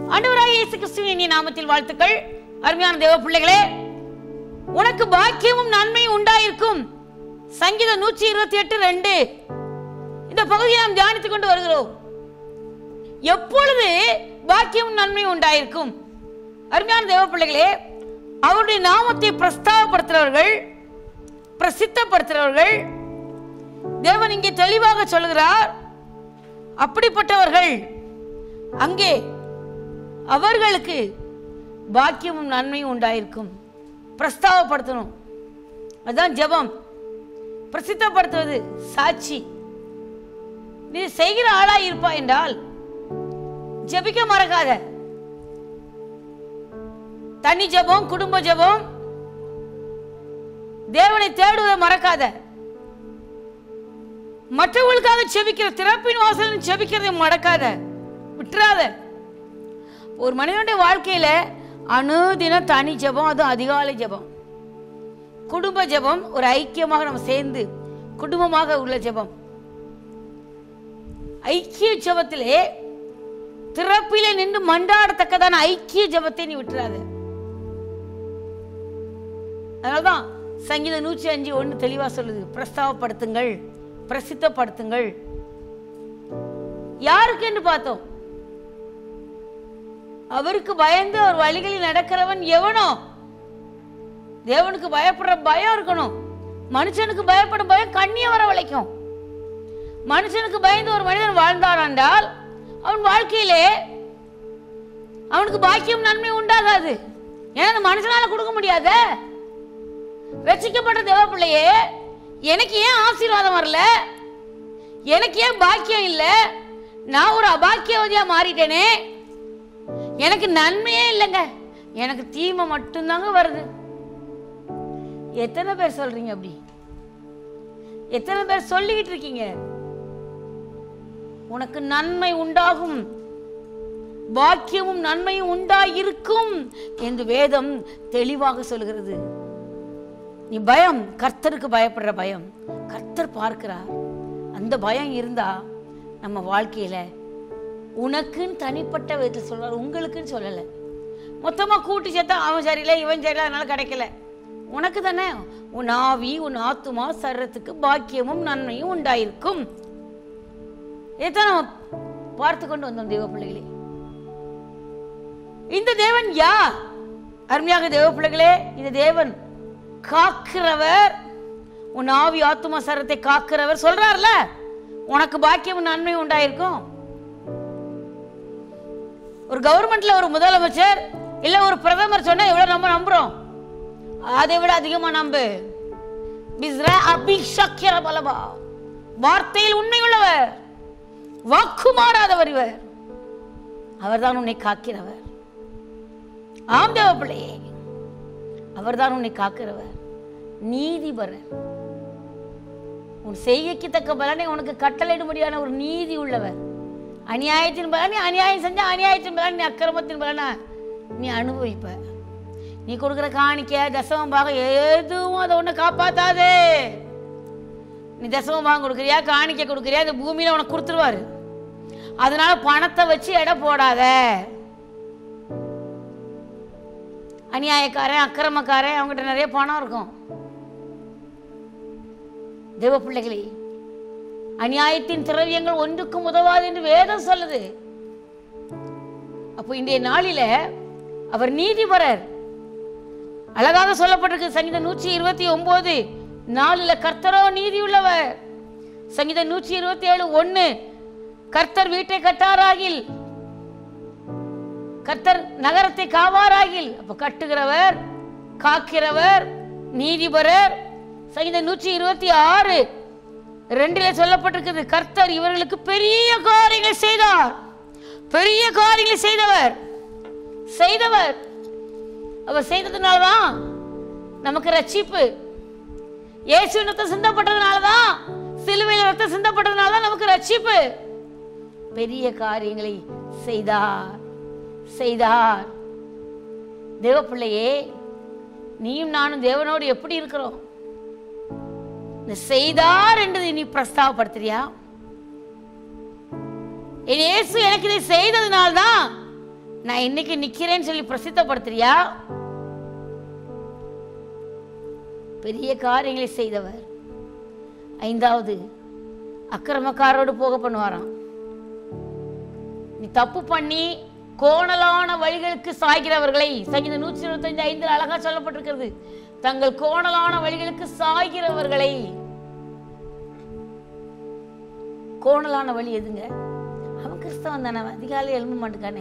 ஆண்டவராய் இயேசு கிறிஸ்துவின் இனிய நாமத்தில் வாழ்த்துக்கள் அருமையான தேவ பிள்ளைகளே உனக்கு பாக்கியமும் நன்மையும் உண்டாயிருக்கும் சங்கீதம் நூற்றி இருபத்தி எட்டு ரெண்டு இந்த பகுதியை நாம் தியானித்துக் கொண்டு வருகிறோம் எப்பொழுது பாக்கியமும் நன்மையும் உண்டாயிருக்கும் அருமையான தேவ பிள்ளைகளே அவருடைய நாமத்தை பிரஸ்தாபப்படுத்துகிறவர்கள் பிரசித்தப்படுத்துகிறவர்கள் தேவன் இங்கே தெளிவாக சொல்கிறார் அப்படிப்பட்டவர்கள் அங்கே அவர்களுக்கு பாக்கியமும் நன்மையும் உண்டாயிருக்கும் பிரஸ்தாவப்படுத்தணும் அதுதான் ஜெபம் பிரசித்தப்படுத்துவது சாட்சி நீ செய்கிற ஆளா இருப்பா என்றால் ஜெபிக்க மறக்காத தனி ஜெபம் குடும்ப ஜெபம் தேவனை தேடுவதை மறக்காத மற்றவர்களுக்காக செபிக்கிற திறப்பின் வாசல் செபிக்கிறதை மறக்காத விட்டுறாத ஒரு மனிதனுடைய வாழ்க்கையில அணுதினம் தனி ஜெபம் அதுவும் அதிகாலை ஜெபம் குடும்ப ஜெபம் ஒரு ஐக்கியமாக நம்ம சேர்ந்து குடும்பமாக உள்ள ஜெபம் ஐக்கிய ஜெபத்திலே திறப்பிலே நின்று மண்டாடத்தக்கதான ஐக்கிய ஜெபத்தை நீ விட்டுறாத அதனால்தான் சங்கீதம் நூற்றி அஞ்சு ஒன்று தெளிவா சொல்லுது பிரஸ்தாவப்படுத்துங்கள் பிரசித்தப்படுத்துங்கள் யாருக்கு என்று பார்த்தோம் அவருக்கு பயந்து அவர் வழிகளில் நடக்கிறவன் எவனோ தேவனுக்கு பயப்படுற பயம் இருக்கணும் மனுஷனுக்கு பயப்படும் பயம் கண்ணிய வர வளைக்கும் மனுஷனுக்கு பயந்து ஒரு மனிதன் வாழ்ந்தார் என்றால் அவன் வாழ்க்கையிலே அவனுக்கு பாக்கியம் நன்மை உண்டாகாது ஏன்னா அந்த மனுஷனால கொடுக்க முடியாத ரட்சிக்கப்பட்ட தேவ பிள்ளையே எனக்கு ஏன் ஆசீர்வாதம் வரல எனக்கு ஏன் பாக்கியம் இல்லை நான் ஒரு அபாக்கியவதியா மாறிட்டேனே எனக்கு நன்மையே இல்லைங்க எனக்கு தீமை மட்டும்தாங்க வருது எத்தனை பேர் சொல்றீங்க அப்படி எத்தனை பேர் சொல்லிக்கிட்டு இருக்கீங்க உனக்கு நன்மை உண்டாகும் பாக்கியமும் நன்மையும் உண்டாயிருக்கும் என்று வேதம் தெளிவாக சொல்கிறது நீ பயம் கர்த்தருக்கு பயப்படுற பயம் கர்த்தர் பார்க்கிறார் அந்த பயம் இருந்தா நம்ம வாழ்க்கையில உனக்குன்னு தனிப்பட்ட விதத்தில் சொல்றார் உங்களுக்குன்னு சொல்லலை மொத்தமா கூட்டி சேர்த்தா அவன் சரியில்லை இவன் சரியில்லை அதனால கிடைக்கல உனக்கு தானே உன் ஆவி உன் ஆத்துமா சர்றத்துக்கு பாக்கியமும் நன்மையும் உண்டாயிருக்கும் இதைத்தான் நம்ம பார்த்து கொண்டு வந்தோம் தேவ பிள்ளைகளே இந்த தேவன் யார் அருமையாக தேவ பிள்ளைகளே இந்த தேவன் காக்கிறவர் உன் ஆவி ஆத்துமா சரத்தை காக்கிறவர் சொல்றார்ல உனக்கு பாக்கியம் நன்மை உண்டாயிருக்கும் ஒரு கவர்மெண்ட்ல ஒரு முதலமைச்சர் இல்ல ஒரு பிரதமர் சொன்னா எவ்வளவு நம்ம நம்புறோம் அதை விட அதிகமா நம்பு பிஸ்ரா அபிஷக்கிர பலபா வார்த்தையில் உண்மை உள்ளவர் வாக்கு மாறாதவர் இவர் அவர்தான் உன்னை காக்கிறவர் ஆம் தேவ பிள்ளையே அவர்தான் உன்னை காக்கிறவர் நீதிபரர் உன் செய்கைக்கு தக்க பலனை உனக்கு கட்டளையிடும்படியான ஒரு நீதி உள்ளவர் அநியாயத்தின் பலன் நீ அநியாயம் செஞ்சா அநியாயத்தின் பலன் நீ அக்கிரமத்தின் பலனை நீ அனுபவிப்ப நீ கொடுக்குற காணிக்க தசமம் பாக எதுவும் அதை ஒன்று காப்பாத்தாது நீ தசமம் பாகம் கொடுக்குறியா காணிக்க கொடுக்குறியா இந்த பூமியில உனக்கு கொடுத்துருவாரு அதனால பணத்தை வச்சு எடை போடாத அநியாயக்காரன் அக்கிரமக்காரன் அவங்ககிட்ட நிறைய பணம் இருக்கும் தேவ பிள்ளைகளே அநியாயத்தின் திரவியங்கள் ஒன்றுக்கும் உதவாது என்று வேதம் சொல்லுது அப்போ இன்றைய நாளில அவர் நீதிபரர் அழகாக சொல்லப்பட்டிருக்கு சங்கீதம் நூற்றி இருபத்தி ஒன்பது நாலுல கர்த்தரோ நீதி உள்ளவர் சங்கீதம் நூற்றி இருபத்தி ஏழு ஒன்னு கர்த்தர் வீட்டை கட்டாராகில் கர்த்தர் நகரத்தை காவாராகில் அப்ப கட்டுகிறவர் காக்கிறவர் நீதிபரர் சங்கீதம் நூற்றி இருபத்தி ஆறு ரெண்டிலே சொல்லப்பட்டிருக்கிறது கர்த்தர் இவர்களுக்கு பெரிய காரியங்களை செய்தார் பெரிய காரியங்களை செய்தவர் செய்தவர் அவர் செய்ததுனாலதான் நமக்கு ரட்சிப்பு இயேசு ரத்தம் சிந்தப்பட்டதுனாலதான் சிலுவையில் ரத்தம் சிந்தப்பட்டதுனாலதான் நமக்கு ரட்சிப்பு பெரிய காரியங்களை செய்தார் செய்தார் தேவ பிள்ளையே நீயும் நானும் தேவனோடு எப்படி இருக்கிறோம் இந்த செய்தார் என்றதை நீ பிரஸ்தாவப்படுத்துறியா என் இயேசு எனக்கு இதை செய்ததுனால்தான் நான் இன்னைக்கு நிக்கிறேன்னு சொல்லி பிரசித்தப்படுத்துறியா பெரிய காரியங்களை செய்தவர் ஐந்தாவது அக்கிரமக்காரோடு போக பண்ணுவாராம் நீ தப்பு பண்ணி கோணலான வழிகளுக்கு சாய்கிறவர்களை சங்கீதம் நூற்றி இருபத்தஞ்சு ஐந்தில் அழகா சொல்லப்பட்டிருக்கிறது தங்கள் கோணலான வழிகளுக்கு சாய்கிறவர்களை கோணலான வழி எதுங்க அவன் கிறிஸ்தவன் தானே அவன் அதிகாலை எழும்ப மாட்டேக்கானே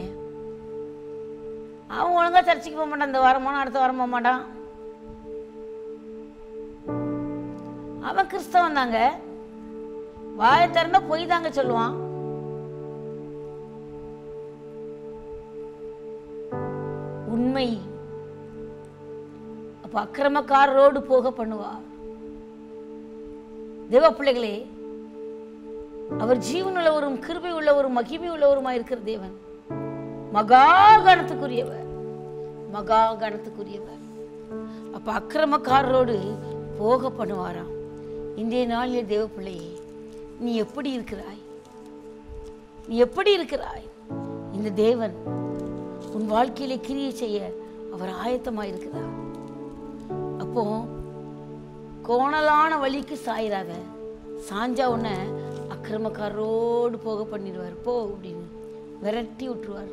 அவன் ஒழுங்கா சர்ச்சுக்கு போக மாட்டான் இந்த வாரம் போனா அடுத்த வாரம் போக மாட்டான் அவன் கிறிஸ்தவன் தாங்க வாயை திறந்தா பொய் தாங்க சொல்லுவான் உண்மை அப்ப அக்கிரமக்காரரோடு போக பண்ணுவா தேவ பிள்ளைகளே அவர் ஜீவன் உள்ளவரும் கிருபை உள்ளவரும் மகிமை உள்ளவருமாய் இருக்கிற தேவன் மகா கணத்துக்குரியவர் மகா கணத்துக்குரியவர் அப்ப அக்கிரமக்காரரோடு போக பண்ணுவாராம் இன்றைய நாளிலே தேவ பிள்ளையே நீ எப்படி இருக்கிறாய் நீ எப்படி இருக்கிறாய் இந்த தேவன் உன் வாழ்க்கையிலே கிரியை செய்ய அவர் ஆயத்தமாக இருக்கிறார் அப்போ கோணலான வழிக்கு சாயிராத சாஞ்சா உன்னை அக்கிரமக்காரரோடு போக பண்ணிடுவார் போ அப்படின்னு விரட்டி விட்டுருவார்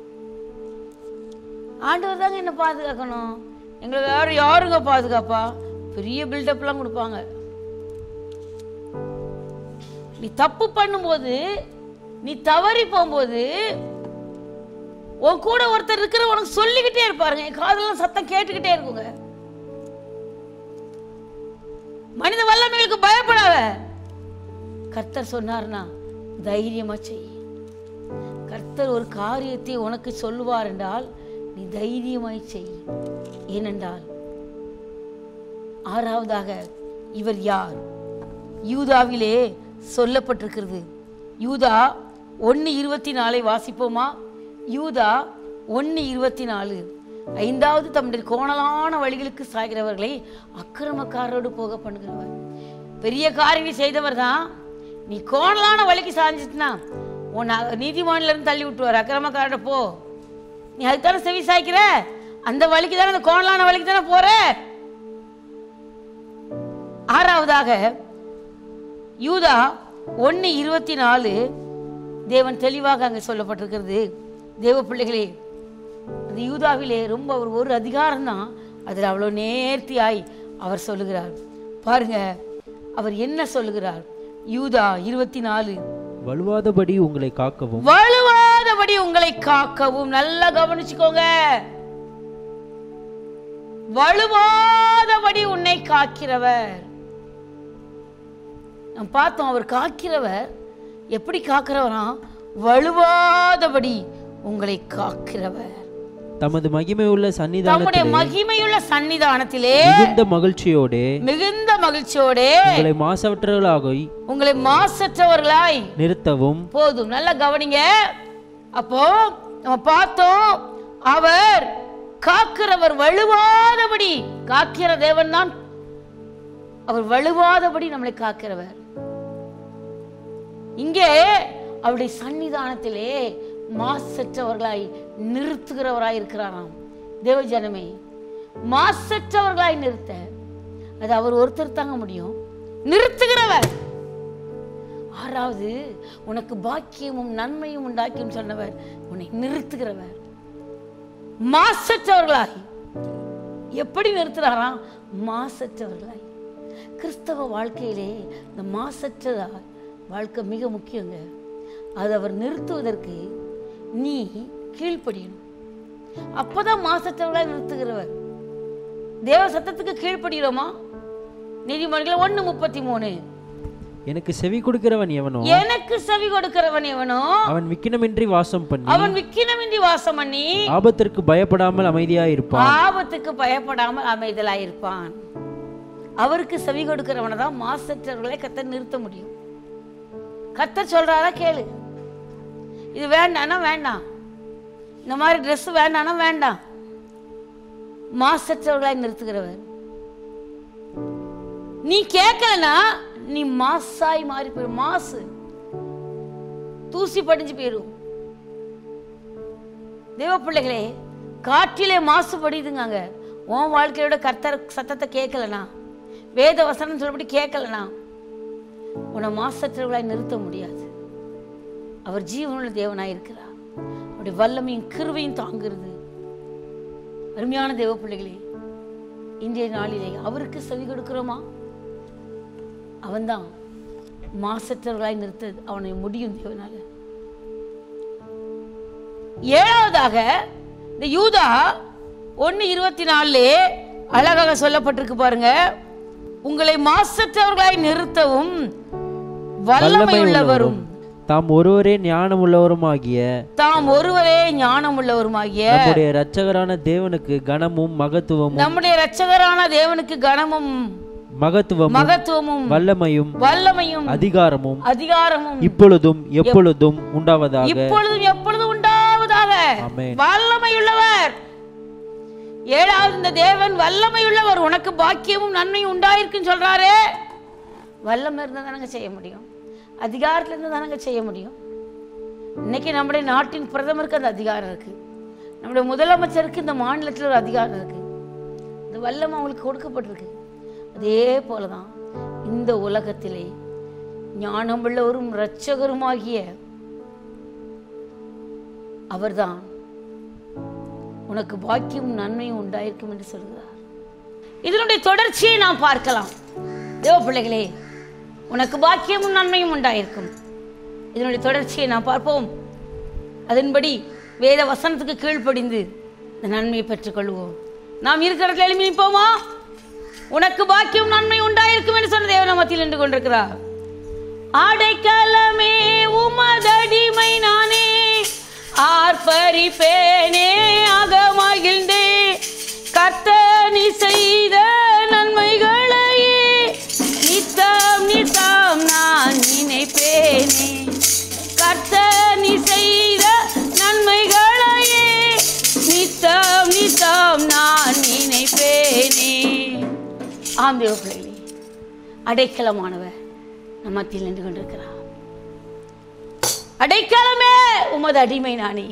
ஆண்டவர் தாங்க என்ன பாதுகாக்கணும் எங்களை வேற யாருங்க பாதுகாப்பா பெரிய பில்டப்லாம் கொடுப்பாங்க நீ தப்பு பண்ணும்போது நீ தவறி போகும்போது உன் கூட ஒருத்தர் இருக்கிற உனக்கு சொல்லிக்கிட்டே இருப்பாருங்க என் காதெல்லாம் சத்தம் கேட்டுக்கிட்டே இருக்குங்க மனித வல்லமைகளுக்கு பயப்படாத கர்த்தர் சொன்னார்னா தைரியமா செய் கர்த்தர் ஒரு காரியத்தை உனக்கு சொல்லுவார் என்றால் நீ தைரியமாய் செய் ஏனென்றால் ஆறாவதாக இவர் யார் யூதாவிலே சொல்லப்பட்டிருக்கிறது யூதா ஒன்று இருபத்தி நாலை வாசிப்போமா யூதா ஒன்று இருபத்தி நாலு ஐந்தாவது தம்முடைய கோணலான வழிகளுக்கு சாய்கிறவர்களை அக்கிரமக்காரரோடு போக பண்ணுகிறவர் பெரிய காரியங்களை செய்தவர் தான் நீ கோணலான வழிக்கு சாஞ்சிட்டுனா உன் நீதிமான்ல இருந்து தள்ளி விட்டுவார் அக்கிரமக்காரோட போ நீ அதுதானே செவி சாய்க்கிற அந்த வழிக்கு தானே அந்த கோணலான வழிக்கு தானே போற ஆறாவதாக யூதா ஒன்று இருபத்தி நாலு தேவன் தெளிவாக அங்கே சொல்லப்பட்டிருக்கிறது தேவ பிள்ளைகளே அந்த யூதாவிலே ரொம்ப ஒரு ஒரு அதிகாரம் தான் அதில் அவ்வளோ நேர்த்தியாய் அவர் சொல்லுகிறார் பாருங்க அவர் என்ன சொல்லுகிறார் யூதா இருபத்தி நாலு வலுவாதபடி உங்களை காக்கவும் வலுவாதபடி உங்களை காக்கவும் நல்லா கவனிச்சுக்கோங்க வலுவாதபடி உன்னை காக்கிறவர் நாம் பார்த்தோம் அவர் காக்கிறவர் எப்படி காக்கிறவராம் வலுவாதபடி உங்களை காக்கிறவர் தமது மகிமை உள்ள தம்முடைய சன்னிதானத்திலே மகிமையுள்ள சன்னிதானத்திலே மிகுந்த மகிழ்ச்சியோடே மிகுந்த மகிழ்ச்சியோடே உங்களை மாசவற்றவர்களாகி உங்களை மாசற்றவர்களாய் நிறுத்தவும் போதும் நல்லா கவனிங்க அப்போ நம்ம பார்த்தோம் அவர் காக்கிறவர் வலுவாதபடி காக்கிற தேவன் தான் அவர் வலுவாதபடி நம்மளை காக்கிறவர் இங்கே அவருடைய சன்னிதானத்திலே மாசற்றவர்களாய் நிறுத்துகிறவராய் இருக்கிறாராம் தேவஜனமே மாசற்றவர்களாய் நிறுத்த அது அவர் ஒருத்தர் தாங்க முடியும் நிறுத்துகிறவர் ஆறாவது உனக்கு பாக்கியமும் நன்மையும் உண்டாக்கியும் சொன்னவர் உன்னை நிறுத்துகிறவர் மாசற்றவர்களாய் எப்படி நிறுத்துறாராம் மாசற்றவர்களாய் கிறிஸ்தவ வாழ்க்கையிலே இந்த மாசற்ற வாழ்க்கை மிக முக்கியங்க அது அவர் நிறுத்துவதற்கு நீ கீழ்ப்படியணும் அப்பதான் மாசற்றவர்களாய் நிறுத்துகிறவர் தேவ சத்தத்துக்கு கீழ்ப்படுகிறோமா நீதிமன்றங்கள் ஒண்ணு முப்பத்தி மூணு எனக்கு செவி கொடுக்கிறவன் எவனோ எனக்கு செவி கொடுக்கிறவன் எவனோ அவன் விக்கினமின்றி வாசம் பண்ணி அவன் விக்கினமின்றி வாசம் பண்ணி ஆபத்திற்கு பயப்படாமல் அமைதியாய் இருப்பான் ஆபத்துக்கு பயப்படாமல் அமைதலாயிருப்பான் அவருக்கு செவி கொடுக்கிறவனை தான் மாசற்றவர்களை கத்தர் நிறுத்த முடியும் கத்தர் சொல்றாரா கேளு இது வேண்டாம்னா வேண்டாம் இந்த மாதிரி ட்ரெஸ் வேண்டாம்னா வேண்டாம் மாசற்றவர்களாய் நிறுத்துகிறவர் நீ கேட்கலனா நீ மாசாய் மாறி போயிடும் மாசு தூசி படிஞ்சு போயிடும் தேவ பிள்ளைகளே காற்றிலே மாசுபடிதுங்க உன் வாழ்க்கையோட கர்த்தர் சத்தத்தை கேட்கலனா வேத வசனம் சொல்லபடி கேட்கலனா உன்னை மாசற்றவர்களாய் நிறுத்த முடியாது அவர் ஜீவனுள்ள தேவனாய் இருக்கிறார் அவருடைய வல்லமையும் கிருவையும் தாங்குறது அருமையான தேவ பிள்ளைகளே இன்றைய நாளிலே அவருக்கு செவி கொடுக்கிறோமா அவன்தான் மாசற்றவர்களாய் நிறுத்த அவனை முடியும் தேவனால ஏழாவதாக இந்த யூதா ஒன்னு இருபத்தி நாலுலே அழகாக சொல்லப்பட்டிருக்கு பாருங்க உங்களை மாசற்றவர்களாய் நிறுத்தவும் வல்லமை உள்ளவரும் தாம் ஒருவரே ஞானம் உள்ளவருமாகிய தாம் ஒருவரே ஞானம் உள்ளவருமாகிய நம்முடைய இரட்சகரான தேவனுக்கு கனமும் மகத்துவமும் நம்முடைய இரட்சகரான தேவனுக்கு கனமும் மகத்துவமும் மகத்துவமும் வல்லமையும் வல்லமையும் அதிகாரமும் அதிகாரமும் இப்பொழுதும் எப்பொழுதும் உண்டாவதாக இப்பொழுதும் எப்பொழுதும் உண்டாவதாக ஆமென். வல்லமை உள்ளவர் ஏழாவது இந்த தேவன் வல்லமை உள்ளவர் உனக்கு பாக்கியமும் நன்மையும் உண்டாயிருக்குன்னு சொல்றாரே வல்லமை இருந்தா தானங்க செய்ய முடியும் அதிகாரத்துல இருந்து தானங்க செய்ய முடியும் இன்னைக்கு நம்முடைய நாட்டின் பிரதமருக்கு அந்த அதிகாரம் இருக்கு நம்முடைய முதலமைச்சருக்கு இந்த மாநிலத்தில் ஒரு அதிகாரம் இருக்கு இந்த வல்லமை அவங்களுக்கு கொடுக்கப்பட்டிருக்கு அதே போலதான் இந்த உலகத்திலே ஞானமுள்ளவரும் இரட்சகருமாகிய அவர்தான் உனக்கு பாக்கியம் நன்மையும் உண்டாயிருக்கும் என்று சொல்கிறார் இதனுடைய தொடர்ச்சியை நாம் பார்க்கலாம் தேவ பிள்ளைகளே உனக்கு பாக்கியமும் நன்மையும் உண்டாயிருக்கும் இதனுடைய தொடர்ச்சியை நாம் பார்ப்போம் அதன்படி வேத வசனத்துக்கு கீழ்ப்படிந்து இந்த நன்மையை பெற்றுக்கொள்வோம் நாம் இருக்கிற இடத்துல எழுப்பி நிற்போமா உனக்கு பாக்கியம் நன்மை உண்டாயிருக்கும் என்று சொன்ன தேவன மத்தியில் நின்று கொண்டிருக்கிறார் அடைக்கலமே உமதடிமை நானே ஆர்ப்பரிப்பேனே அகமகிழ்ந்தே கர்த்தனி செய்த நன்மைகளையே நித்தம் நித்தம் நான் நினைப்பேனே கர்த்தனி செய்த நன்மைகளையே நித்தம் நித்தம் நான் நினைப்பேனே ஆம் தேவ பிள்ளைகளே அடைக்கலமானவர் நம் மத்தியில் நின்று கொண்டிருக்கிறார் அடைக்கலமே உமது அடிமை நானே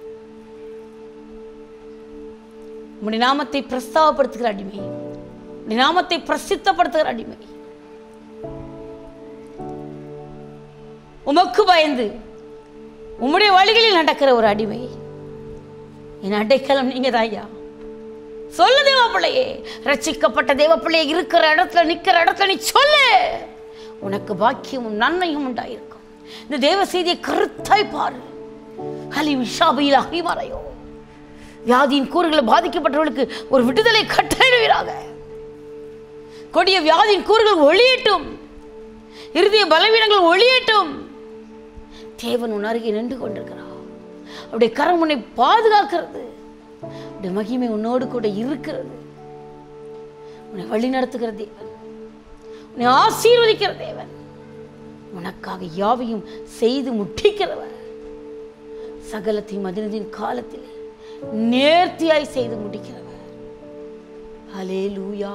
உம்முடைய நாமத்தை பிரஸ்தாவப்படுத்துகிற அடிமை உம்முடைய நாமத்தை பிரசித்தப்படுத்துகிற அடிமை உமக்கு பயந்து உம்முடைய வழிகளில் நடக்கிற ஒரு அடிமை என் அடைக்கலம் நீங்க ஐயா சொல்லு தேவ பிள்ளையே ரட்சிக்கப்பட்ட தேவ பிள்ளையை இருக்கிற இடத்துல நிக்கிற இடத்துல நீ சொல்லு உனக்கு பாக்கியமும் நன்மையும் உண்டாயிருக்கும் இந்த தேவ செய்தியை கருத்தாய் பாரு ஹலி விஷாபியில் அகிமறையோ வியாதியின் கூறுகளை பாதிக்கப்பட்டவர்களுக்கு ஒரு விடுதலை கட்டழுவீராக கொடிய வியாதியின் கூறுகள் ஒளியட்டும் இருதய பலவீனங்கள் ஒளியட்டும் தேவன் உன் அருகே நின்று கொண்டிருக்கிறார் அவருடைய கரம் உன்னை பாதுகாக்கிறது அவருடைய மகிமை உன்னோடு கூட இருக்கிறது உன்னை வழி நடத்துகிற தேவன் உன்னை ஆசீர்வதிக்கிற தேவன் உனக்காக யாவையும் செய்து முட்டிக்கிறவர் சகலத்தையும் அதினதின் காலத்திலே நேர்த்தியாய் செய்து முடிக்கிறவர் ஹலே லூயா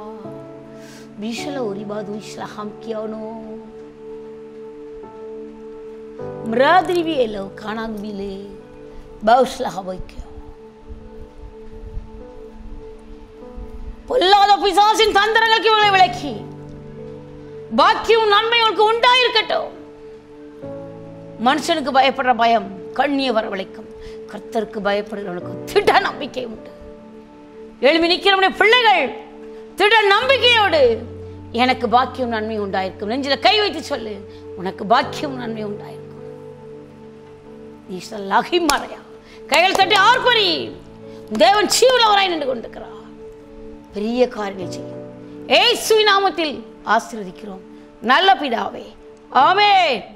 விஷல ஒரிபாது இஸ்லஹாம் கியானோ மிராதிரிவி எல்லோ காணாங்குவிலே பௌஷ்லஹ வைக்கியோ பொல்லாத பிசாசின் தந்திரங்களுக்கு இவங்களை விளக்கி பாக்கியம் நன்மை உனக்கு உண்டாயிருக்கட்டும் மனுஷனுக்கு பயப்படுற பயம் கண்ணிய வரவழைக்கும் கர்த்தருக்கு பயப்படுகிறவனுக்கு திட நம்பிக்கை உண்டு எழுமி நிற்கிறவனுடைய பிள்ளைகள் திட நம்பிக்கையோடு எனக்கு பாக்கியம் நன்மை உண்டாயிருக்கும் நெஞ்சில கை வைத்து சொல்லு உனக்கு பாக்கியம் நன்மை உண்டாயிருக்கும் நீ சொல்லாகி மறையா கைகள் தட்டி ஆர்ப்பரி தேவன் சீவனவராய் நின்று கொண்டிருக்கிறார் பெரிய காரியங்கள் செய்யும் ஏசுவி நாமத்தில் ஆசீர்வதிக்கிறோம் நல்ல பிதாவே ஆமென்